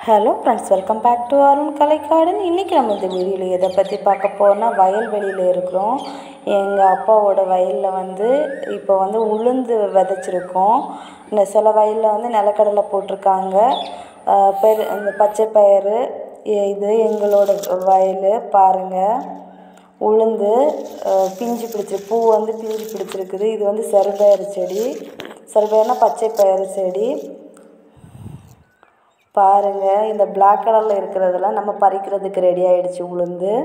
hello friends welcome back to Arun Kalai garden இன்றைக்கி நம்ம இந்த வீடியோவில் எதை பற்றி பார்க்க போகிறோம்னா வயல்வெளியில் இருக்கிறோம் எங்கள் அப்பாவோட வயலில் வந்து இப்போ வந்து உளுந்து விதைச்சிருக்கோம் இந்த சில வயலில் வந்து நிலக்கடலை போட்டிருக்காங்க அஹ் பெரு இந்த பச்சை பயிறு இ- இது எங்களோட வயல் பாருங்கள் உளுந்து அஹ், பிஞ்சு பிடிச்சி பூ வந்து பிஞ்சு பிடிச்சிருக்குது இது வந்து செருபயறு செடி செருபயறுனா பச்சை பயிறு செடி பாருங்க இந்த பிளாக் கலரில் இருக்கிறதெல்லாம் நம்ம பறிக்கிறதுக்கு ரெடி ஆயிடுச்சு உளுந்து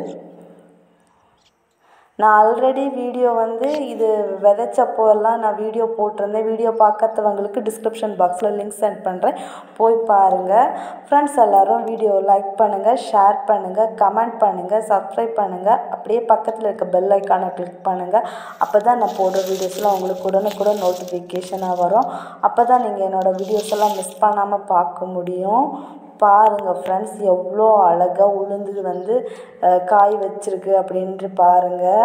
நான் ஆல்ரெடி வீடியோ வந்து இது விதைச்சப்போ எல்லாம் நான் வீடியோ போட்டிருந்தேன் வீடியோ பார்க்காதவங்களுக்கு டிஸ்கிரிப்ஷன் பாக்ஸில் லிங்க் சென்ட் பண்ணுறேன் போய் பாருங்கள் ஃப்ரெண்ட்ஸ் எல்லோரும் வீடியோ லைக் பண்ணுங்கள் ஷேர் பண்ணுங்கள் கமெண்ட் பண்ணுங்கள் சப்ஸ்கிரைப் பண்ணுங்கள் அப்படியே பக்கத்தில் இருக்க பெல் ஐக்கானை கிளிக் பண்ணுங்கள் அப்போ தான் நான் போடுற வீடியோஸ்லாம் உங்களுக்கு உடனுக்குடன் நோட்டிஃபிகேஷனாக வரும் அப்போ தான் நீங்கள் என்னோடய வீடியோஸ் எல்லாம் மிஸ் பண்ணாமல் பார்க்க முடியும் பாருங்கள் ஃப்ரெண்ட்ஸ் எவ்வளோ அழகாக உளுந்து வந்து அஹ், காய் வச்சிருக்கு அப்படின்ட்டு பாருங்கள்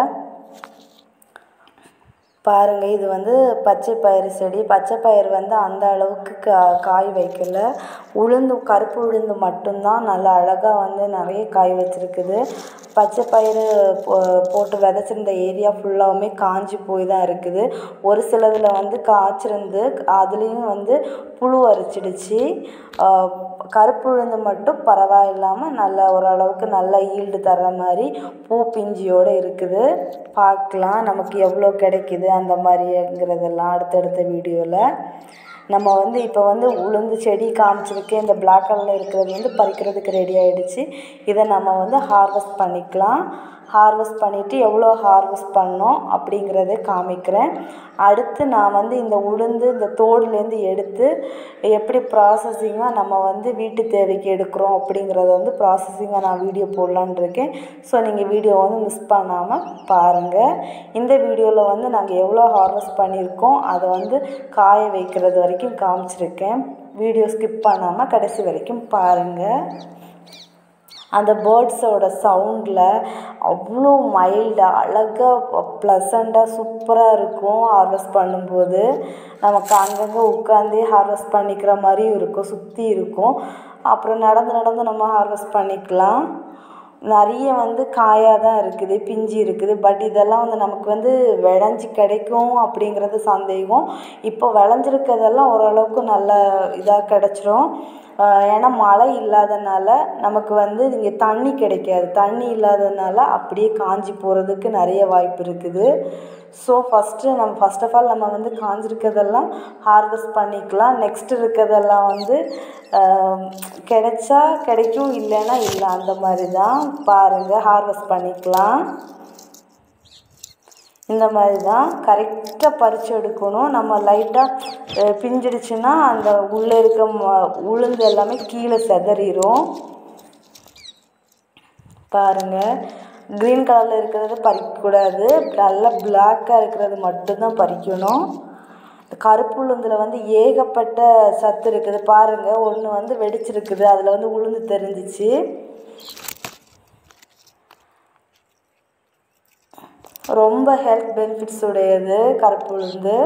பாருங்கள் இது வந்து பச்சை பயிறு செடி பச்சை பயிறு வந்து அந்த அளவுக்கு கா காய் வைக்கல உளுந்து கருப்பு உளுந்து மட்டும்தான் நல்லா அழகாக வந்து நிறைய காய் வச்சிருக்குது பச்சை பயிறு போ போட்டு விதைச்சிருந்த ஏரியா ஃபுல்லாகவுமே காஞ்சி போய் தான் இருக்குது ஒரு சிலதில் வந்து காய்ச்சிருந்து அதுலேயும் வந்து புழு அரிச்சிடுச்சு ஆஹ் கருப்பு உளுந்து மட்டும் பரவாயில்லாமல் நல்ல ஓரளவுக்கு நல்ல ஈல்டு தர்ற மாதிரி பூ பிஞ்சியோடு இருக்குது பார்க்கலாம் நமக்கு எவ்வளோ கிடைக்குது அந்த மாதிரிங்கிறதெல்லாம் அடுத்தடுத்த வீடியோவில் நம்ம வந்து இப்போ வந்து உளுந்து செடி காமிச்சிருக்கு இந்த பிளாக் கலரில் இருக்கிறது வந்து பறிக்கிறதுக்கு ரெடி ஆயிடுச்சு இதை நம்ம வந்து ஹார்வெஸ்ட் பண்ணிக்கலாம் ஹார்வெஸ்ட் பண்ணிவிட்டு எவ்வளோ ஹார்வெஸ்ட் பண்ணோம் அப்படிங்கிறத காமிக்கிறேன் அடுத்து நான் வந்து இந்த உளுந்து இந்த தோடுலேருந்து எடுத்து எப்படி ப்ராசஸிங்காக நம்ம வந்து வீட்டு தேவைக்கு எடுக்கிறோம் அப்படிங்கிறத வந்து ப்ராசஸிங்காக நான் வீடியோ போடலான்னு இருக்கேன் ஸோ நீங்கள் வீடியோ வந்து மிஸ் பண்ணாமல் பாருங்கள் இந்த வீடியோவில் வந்து நாங்கள் எவ்வளோ ஹார்வெஸ்ட் பண்ணியிருக்கோம் அதை வந்து காய வைக்கிறது வரைக்கும் காமிச்சிருக்கேன் வீடியோ ஸ்கிப் பண்ணாமல் கடைசி வரைக்கும் பாருங்கள் அந்த பேர்ட்ஸோட சவுண்டில் அவ்வளோ மைல்டாக அழகாக ப்ளசண்ட்டாக சூப்பராக இருக்கும் ஹார்வெஸ்ட் பண்ணும்போது நமக்கு அங்கங்கே உட்காந்தே ஹார்வெஸ்ட் பண்ணிக்கிற மாதிரியும் இருக்கும் சுற்றி இருக்கும் அப்புறம் நடந்து நடந்து நம்ம ஹார்வெஸ்ட் பண்ணிக்கலாம் நிறைய வந்து காயாக தான் இருக்குது பிஞ்சு இருக்குது பட் இதெல்லாம் வந்து நமக்கு வந்து விளைஞ்சி கிடைக்கும் அப்படிங்கிறது சந்தேகம் இப்போ விளைஞ்சிருக்கிறதெல்லாம் ஓரளவுக்கு நல்ல இதாக கிடச்சிரும் ஆஹ் ஏன்னா மழை இல்லாதனால நமக்கு வந்து இங்கே தண்ணி கிடைக்காது தண்ணி இல்லாதனால அப்படியே காஞ்சி போகிறதுக்கு நிறைய வாய்ப்பு இருக்குது ஸோ ஃபஸ்ட்டு நம்ம ஃபஸ்ட் ஆஃப் ஆல் நம்ம வந்து காஞ்சிருக்கிறதெல்லாம் ஹார்வெஸ்ட் பண்ணிக்கலாம் நெக்ஸ்ட் இருக்கிறதெல்லாம் வந்து ஆஹ் கிடைச்சா கிடைக்கும் இல்லைன்னா இல்லை அந்த மாதிரி தான் பாருங்கள் ஹார்வெஸ்ட் பண்ணிக்கலாம் இந்த மாதிரி தான் கரெக்டாக பறித்து எடுக்கணும் நம்ம லைட்டாக பிஞ்சிடுச்சுன்னா அந்த உள்ளே இருக்க ம- உளுந்து எல்லாமே கீழே செதறிடும் பாருங்கள் க்ரீன் கலரில் இருக்கிறத பறிக்கக்கூடாது நல்லா பிளாக்காக இருக்கிறது மட்டும்தான் பறிக்கணும் இந்த கருப்பு உளுந்தில் வந்து ஏகப்பட்ட சத்து இருக்குது பாருங்கள் ஒன்று வந்து வெடிச்சிருக்குது அதில் வந்து உளுந்து தெரிஞ்சிச்சு ரொம்ப ஹெல்த் பெனிஃபிட்ஸ் உடையது கருப்பு உளுந்து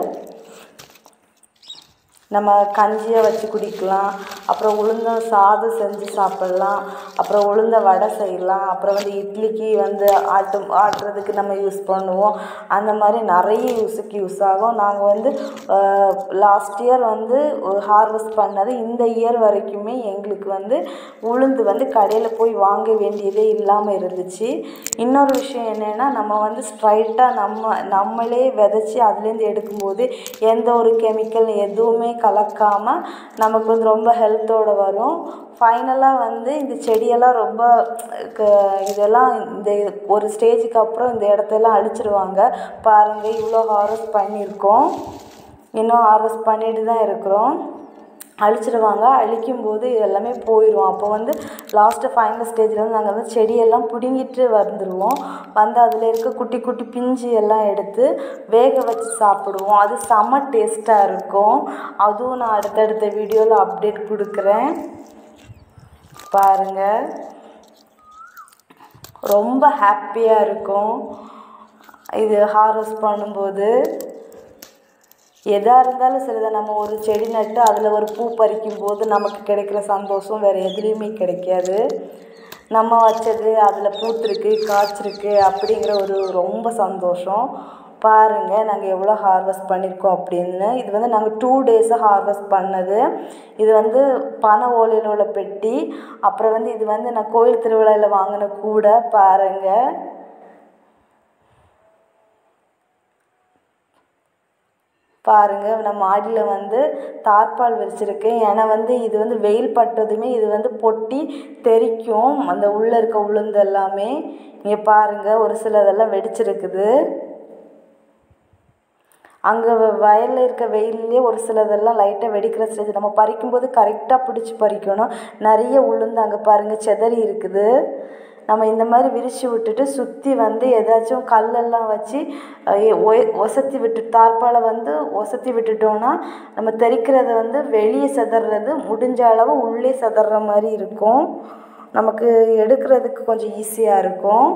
நம்ம கஞ்சியை வச்சு குடிக்கலாம் அப்புறம் உளுந்த சாதம் செஞ்சு சாப்பிட்லாம் அப்புறம் உளுந்த வடை செய்யலாம் அப்புறம் வந்து இட்லிக்கு வந்து ஆட்டு ஆட்டுறதுக்கு நம்ம யூஸ் பண்ணுவோம் அந்த மாதிரி நிறைய யூஸுக்கு யூஸ் ஆகும் நாங்கள் வந்து லாஸ்ட் இயர் வந்து ஹார்வெஸ்ட் பண்ணது இந்த இயர் வரைக்குமே எங்களுக்கு வந்து உளுந்து வந்து கடையில் போய் வாங்க வேண்டியதே இல்லாமல் இருந்துச்சு இன்னொரு விஷயம் என்னென்னா நம்ம வந்து ஸ்ட்ரைட்டாக நம்ம நம்மளே விதைச்சி அதுலேருந்து எடுக்கும்போது எந்த ஒரு கெமிக்கல் எதுவுமே கலக்காமல் நமக்கு வந்து ரொம்ப ஹெல்த்தோடு வரும் ஃபைனலாக வந்து இந்த செடியெல்லாம் ரொம்ப க- இதெல்லாம் இந்த ஒரு ஸ்டேஜுக்கு அப்புறம் இந்த இடத்தெல்லாம் அழிச்சிருவாங்க பாருங்கள் இவ்வளோ ஹார்வெஸ்ட் பண்ணியிருக்கோம் இன்னும் ஹார்வெஸ்ட் பண்ணிட்டு தான் இருக்கிறோம் அழிச்சிடுவாங்க அழிக்கும்போது இது எல்லாமே போயிடும் அப்போ வந்து லாஸ்ட்டு ஃபைனல் ஸ்டேஜில் வந்து நாங்கள் வந்து செடியெல்லாம் பிடுங்கிட்டு வந்துடுவோம் வந்து அதில் இருக்க குட்டி குட்டி பிஞ்சு எல்லாம் எடுத்து வேக வச்சு சாப்பிடுவோம் அது செம்ம டேஸ்ட்டாக இருக்கும் அதுவும் நான் அடுத்தடுத்த வீடியோவில் அப்டேட் கொடுக்குறேன் பாருங்கள் ரொம்ப ஹாப்பியாக இருக்கும் இது ஹார்வெஸ்ட் பண்ணும்போது எதாக இருந்தாலும் சரிதான் நம்ம ஒரு செடி நட்டு அதில் ஒரு பூ பறிக்கும் போது நமக்கு கிடைக்கிற சந்தோஷம் வேறு எதுலேயுமே கிடைக்காது நம்ம வச்சது அதில் பூத்திருக்கு காய்ச்சிருக்கு அப்படிங்கிற ஒரு ரொம்ப சந்தோஷம் பாருங்கள் நாங்கள் எவ்வளோ ஹார்வெஸ்ட் பண்ணியிருக்கோம் அப்படின்னு இது வந்து நாங்கள் டூ டேஸாக ஹார்வெஸ்ட் பண்ணது இது வந்து பனை ஓலையில் உள்ள பெட்டி அப்புறம் வந்து இது வந்து நான் கோயில் திருவிழாவில் வாங்கின கூடை பாருங்கள் பாருங்கள் நான் மாடியில் வந்து தார்பால் விரிச்சிருக்கேன் ஏன்னா வந்து இது வந்து வெயில் பட்டதுமே இது வந்து பொட்டி தெறிக்கும் அந்த உள்ளே இருக்க உளுந்து எல்லாமே இங்கே பாருங்கள் ஒரு சிலதெல்லாம் வெடிச்சிருக்குது அங்கே வயலில் இருக்க வெயில்லே ஒரு சிலதெல்லாம் லைட்டாக வெடிக்கிற ஸ்டேஜ் நம்ம பறிக்கும்போது கரெக்டாக பிடிச்சி பறிக்கணும் நிறைய உளுந்து அங்கே பாருங்கள் செதறி இருக்குது நம்ம இந்த மாதிரி விரித்து விட்டுட்டு சுற்றி வந்து ஏதாச்சும் கல்லெல்லாம் வச்சு ஒசத்தி விட்டு தார்பாலை வந்து ஒசத்தி விட்டுட்டோம்னா நம்ம தெறிக்கிறத வந்து வெளியே செதறது முடிஞ்ச அளவு உள்ளே செதற மாதிரி இருக்கும் நமக்கு எடுக்கிறதுக்கு கொஞ்சம் ஈஸியாக இருக்கும்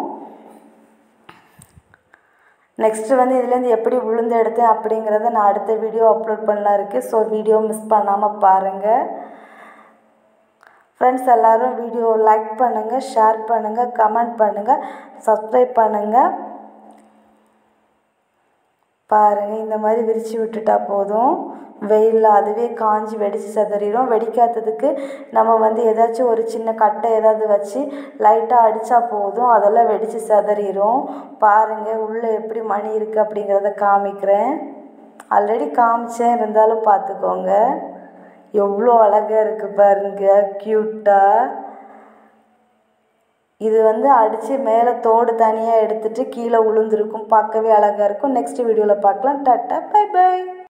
நெக்ஸ்ட்டு வந்து இதுலேருந்து எப்படி உளுந்து எடுத்தேன் அப்படிங்கிறத நான் அடுத்த வீடியோ அப்லோட் பண்ணலாம் இருக்குது ஸோ வீடியோ மிஸ் பண்ணாமல் பாருங்கள் ஃப்ரெண்ட்ஸ் எல்லோரும் வீடியோ லைக் பண்ணுங்கள் ஷேர் பண்ணுங்கள் கமெண்ட் பண்ணுங்கள் சப்ஸ்கிரைப் பண்ணுங்கள் பாருங்கள் இந்த மாதிரி விரித்து விட்டுட்டா போதும் வெயிலில் அதுவே காஞ்சி வெடித்து செதறிடும் வெடிக்காததுக்கு நம்ம வந்து ஏதாச்சும் ஒரு சின்ன கட்டை ஏதாவது வச்சு லைட்டாக அடித்தா போதும் அதெல்லாம் வெடித்து செதறிடும் பாருங்கள் உள்ளே எப்படி மணி இருக்குது அப்படிங்கிறத காமிக்கிறேன் ஆல்ரெடி காமிச்சேன் இருந்தாலும் பார்த்துக்கோங்க எவ்வளோ அழகாக இருக்குது பாருங்க க்யூட்டாக இது வந்து அடித்து மேலே தோடு தனியாக எடுத்துகிட்டு கீழே உளுந்துருக்கும் பார்க்கவே அழகாக இருக்கும் நெக்ஸ்ட் வீடியோவில் பார்க்கலாம் டாட்டா பை பை